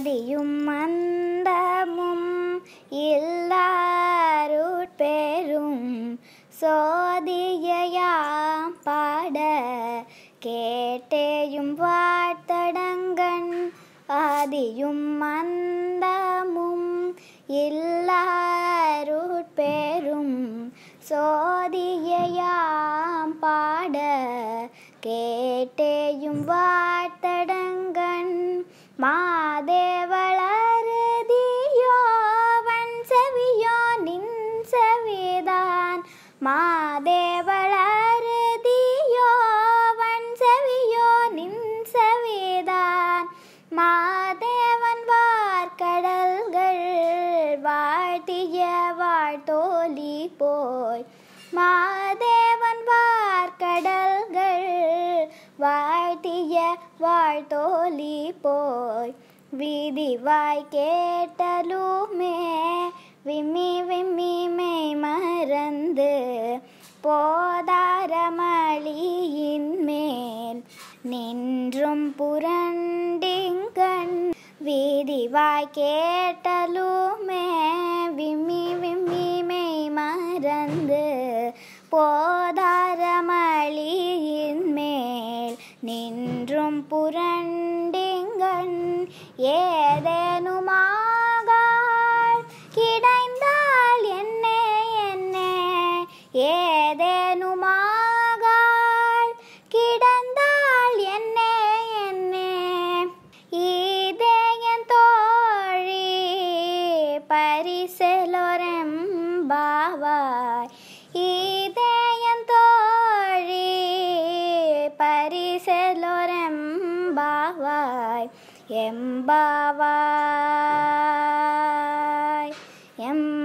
ஆதியும் அந்தமும் இல்லாருட்பெரும் சோதியாம் பாட கேட்டேயும் வாழ்த்தடங்கண் ஆதியும் அந்தமும் இல்லாருட்பெரும் சோதியாம் பாட கேட்டேயும் வாழ்த்தடங்கண் மாதேவளருதியோ வன் செவியோ நின் செவிதான் மாதேவளருதியோ வன் செவியோ நின் செவிதான் மாதேவன் வார்கடல்கள் வாழ்த்திய வாழ்த்தோலி போய் மாதேவன் வார்கடல்கள் வாழ்த்திய வாழ்த்தோலி போய் விதிவாய் கேட்டலுமே விம்மி விம்மி மெய் மறந்து போதாரமளியின் மேல் நின்றும் புரண்டிங்கண் வீதிவாய் கேட்டலுமே விம்மி விம்மி மெய் மறந்து போதாரமளியின் மேல் நின்றும் புரண்டிங்கண் ஏதேனுமாகாள் கிடைந்தால் என்னே என்னே ஏதேனுமாகாள் கிடந்தால் என்னே என்னே இதேயன் தோழி பரிசெலொரெம்பாவாய் இதேயன் தோழி பரிசெலொரெம்பாவாய் எம்பாவாய் எம்